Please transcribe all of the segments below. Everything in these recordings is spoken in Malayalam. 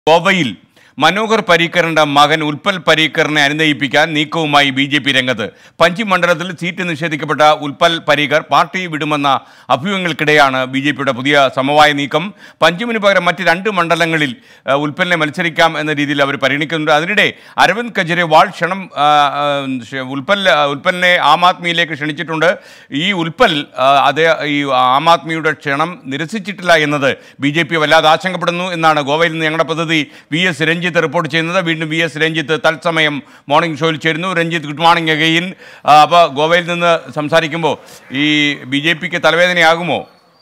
ഗോവയിൽ മനോഹർ പരീക്കറിന്റെ മകൻ ഉൽപ്പൽ പരീക്കറിനെ അനുനയിപ്പിക്കാൻ നീക്കവുമായി ബി ജെ പി രംഗത്ത് പഞ്ചി മണ്ഡലത്തിൽ സീറ്റ് നിഷേധിക്കപ്പെട്ട ഉൽപ്പൽ പരീക്കർ പാർട്ടി വിടുമെന്ന അഭ്യൂഹങ്ങൾക്കിടെയാണ് ബി ജെ പിയുടെ പുതിയ സമവായ നീക്കം പഞ്ചിമിന് പകരം മറ്റ് രണ്ട് മണ്ഡലങ്ങളിൽ ആ, ഉൽപ്പലിനെ മത്സരിക്കാം എന്ന രീതിയിൽ അവർ പരിഗണിക്കുന്നുണ്ട് അതിനിടെ അരവിന്ദ് കെജ്രിവാൾ ക്ഷണം ആ, ആ, ക്ഷ- ഉൽപ്പൽ ഉൽപ്പലിനെ ആം ആദ്മിയിലേക്ക് ക്ഷണിച്ചിട്ടുണ്ട് ഈ ഉൽപ്പൽ ആ, അതേ ഈ ആം ആദ്മിയുടെ ക്ഷണം നിരസിച്ചിട്ടില്ല എന്നത് ബി ജെ പി വല്ലാതെ ആശങ്കപ്പെടുന്നു എന്നാണ് ഗോവയിൽ നിന്ന് ഞങ്ങളുടെ പ്രതിനിധി വി എസ് രഞ്ജിത്ത് റിപ്പോർട്ട് ചെയ്യുന്നത് വീണ്ടും വി എസ് രഞ്ജിത്ത് തത്സമയം മോർണിംഗ് ഷോയിൽ ചേരുന്നു രഞ്ജിത്ത് ഗുഡ് മോർണിംഗ് അഗെയിൻ അപ്പോൾ ഗോവയിൽ നിന്ന് സംസാരിക്കുമ്പോൾ ഈ ബി ജെ പിക്ക് തലവേദനയാകുമോ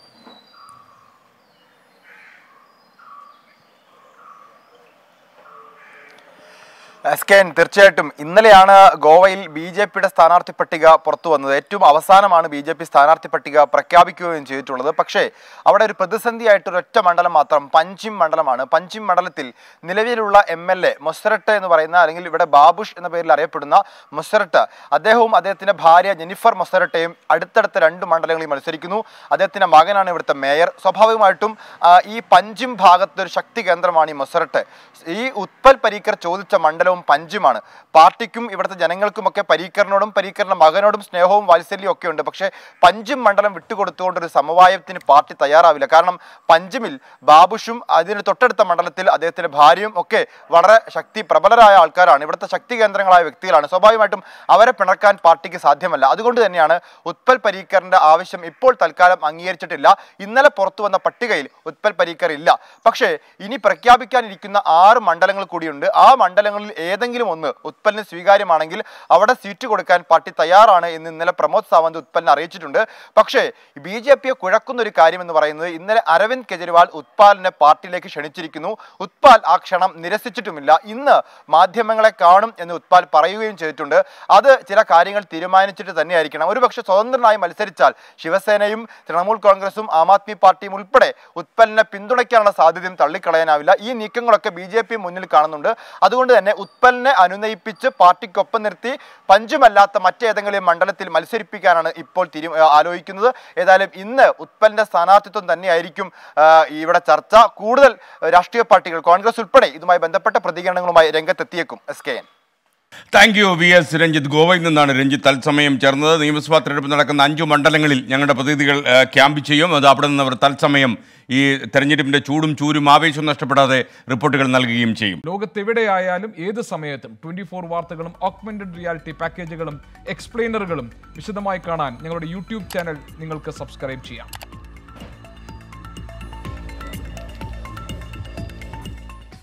എസ് കെ എൻ തീർച്ചയായിട്ടും ഇന്നലെയാണ് ഗോവയിൽ ബി ജെ പിയുടെ സ്ഥാനാർത്ഥി പട്ടിക പുറത്തു വന്നത് ഏറ്റവും അവസാനമാണ് ബി ജെ പി സ്ഥാനാർത്ഥി പട്ടിക പ്രഖ്യാപിക്കുകയും ചെയ്തിട്ടുള്ളത് പക്ഷേ അവിടെ ഒരു പ്രതിസന്ധിയായിട്ട് ഒരൊറ്റ മണ്ഡലം മാത്രം പഞ്ചിം മണ്ഡലമാണ് പഞ്ചിം മണ്ഡലത്തിൽ നിലവിലുള്ള എം എൽ എ മൊസറട്ട് എന്ന് പറയുന്ന അല്ലെങ്കിൽ ഇവിടെ ബാബുഷ് എന്ന പേരിൽ അറിയപ്പെടുന്ന മൊസറട്ട് അദ്ദേഹവും അദ്ദേഹത്തിന്റെ ഭാര്യ ജെനിഫർ മൊസറട്ടയും അടുത്തടുത്ത രണ്ട് മണ്ഡലങ്ങളിൽ മത്സരിക്കുന്നു അദ്ദേഹത്തിന്റെ മകനാണ് ഇവിടുത്തെ മേയർ സ്വാഭാവികമായിട്ടും ആ, ഈ പഞ്ചിം ഭാഗത്ത് ഒരു ശക്തി കേന്ദ്രമാണ് ഈ മൊസറട്ട് ഈ ഉത്പൽ പരീക്കർ ചോദിച്ച മണ്ഡലവും പഞ്ചുമാണ് പാർട്ടിക്കും ഇവിടുത്തെ ജനങ്ങൾക്കുമൊക്കെ പരീക്കറിനോടും പരീക്കറിന്റെ മകനോടും സ്നേഹവും വാത്സല്യവും ഒക്കെ ഉണ്ട് പക്ഷേ പഞ്ചും മണ്ഡലം വിട്ടുകൊടുത്തുകൊണ്ട് ഒരു സമവായത്തിന് പാർട്ടി തയ്യാറാവില്ല കാരണം പഞ്ചമിൽ ബാബുഷും അതിന് തൊട്ടടുത്ത മണ്ഡലത്തിൽ അദ്ദേഹത്തിന്റെ ഭാര്യയും ഒക്കെ വളരെ ശക്തി പ്രബലരായ ആൾക്കാരാണ് ഇവിടുത്തെ ശക്തി കേന്ദ്രങ്ങളായ വ്യക്തികളാണ് സ്വാഭാവികമായിട്ടും അവരെ പിണക്കാൻ പാർട്ടിക്ക് സാധ്യമല്ല അതുകൊണ്ട് തന്നെയാണ് ഉത്പൽ പരീക്കറിന്റെ ആവശ്യം ഇപ്പോൾ തൽക്കാലം അംഗീകരിച്ചിട്ടില്ല ഇന്നലെ പുറത്തു വന്ന പട്ടികയിൽ ഉത്പൽ പരീക്കർ ഇല്ല പക്ഷേ ഇനി പ്രഖ്യാപിക്കാനിരിക്കുന്ന ആറ് മണ്ഡലങ്ങൾ കൂടിയുണ്ട് ആ മണ്ഡലങ്ങളിൽ ഏതെങ്കിലും ഒന്ന് ഉത്പലിന് സ്വീകാര്യമാണെങ്കിൽ അവിടെ സീറ്റ് കൊടുക്കാൻ പാർട്ടി തയ്യാറാണ് എന്ന് ഇന്നലെ പ്രമോദ് സാവന്ത് ഉത്പലിനെ അറിയിച്ചിട്ടുണ്ട് പക്ഷേ ബി ജെ പിയെ കുഴക്കുന്ന ഒരു കാര്യം എന്ന് പറയുന്നത് ഇന്നലെ അരവിന്ദ് കെജ്രിവാൾ ഉത്പാലിനെ പാർട്ടിയിലേക്ക് ക്ഷണിച്ചിരിക്കുന്നു ഉത്പാൽ ആ ക്ഷണം നിരസിച്ചിട്ടുമില്ല ഇന്ന് മാധ്യമങ്ങളെ കാണും എന്ന് ഉത്പാൽ പറയുകയും ചെയ്തിട്ടുണ്ട് അത് ചില കാര്യങ്ങൾ തീരുമാനിച്ചിട്ട് തന്നെയായിരിക്കണം ഒരുപക്ഷെ സ്വതന്ത്രനായി മത്സരിച്ചാൽ ശിവസേനയും തൃണമൂൽ കോൺഗ്രസും ആം ആദ്മി പാർട്ടിയും ഉൾപ്പെടെ ഉത്പലിനെ പിന്തുണയ്ക്കാനുള്ള സാധ്യതയും തള്ളിക്കളയാനാവില്ല ഈ നീക്കങ്ങളൊക്കെ ബി ജെ പി മുന്നിൽ കാണുന്നുണ്ട് അതുകൊണ്ട് തന്നെ ഉത്പലിനെ അനുനയിപ്പിച്ച് പാർട്ടിക്കൊപ്പം നിർത്തി പഞ്ചുമല്ലാത്ത മറ്റേതെങ്കിലും മണ്ഡലത്തിൽ മത്സരിപ്പിക്കാനാണ് ഇപ്പോൾ തീരു ആ, ആലോചിക്കുന്നത് ഏതായാലും ഇന്ന് ഉത്പലിന്റെ സ്ഥാനാർത്ഥിത്വം തന്നെയായിരിക്കും ആ, ഇവിടെ ചർച്ച കൂടുതൽ രാഷ്ട്രീയ പാർട്ടികൾ കോൺഗ്രസ് ഉൾപ്പെടെ ഇതുമായി ബന്ധപ്പെട്ട പ്രതികരണങ്ങളുമായി രംഗത്തെത്തിയേക്കും S K N thank you V S Ranjith ഗോവയിൽ നിന്നാണ് രഞ്ജിത്ത് തത്സമയം ചേർന്നത് നിയമസഭാ തെരഞ്ഞെടുപ്പ് നടക്കുന്ന അഞ്ചു മണ്ഡലങ്ങളിൽ ഞങ്ങളുടെ പ്രതിനിധികൾ ആ, ക്യാമ്പ് ചെയ്യും അത് അവിടെ നിന്ന് അവർ തത്സമയം ഈ തെരഞ്ഞെടുപ്പിന്റെ ചൂടും ചൂരും ആവേശവും നഷ്ടപ്പെടാതെ റിപ്പോർട്ടുകൾ നൽകുകയും ചെയ്യും ലോകത്തെവിടെയായാലും ഏത് സമയത്തും ട്വന്റി ഫോർ വാർത്തകളും ഓഗ്മെന്റഡ് റിയാലിറ്റി പാക്കേജുകളും എക്സ്പ്ലെയിനറുകളും വിശദമായി കാണാൻ ഞങ്ങളുടെ യൂട്യൂബ് ചാനൽ നിങ്ങൾക്ക് സബ്സ്ക്രൈബ് ചെയ്യാം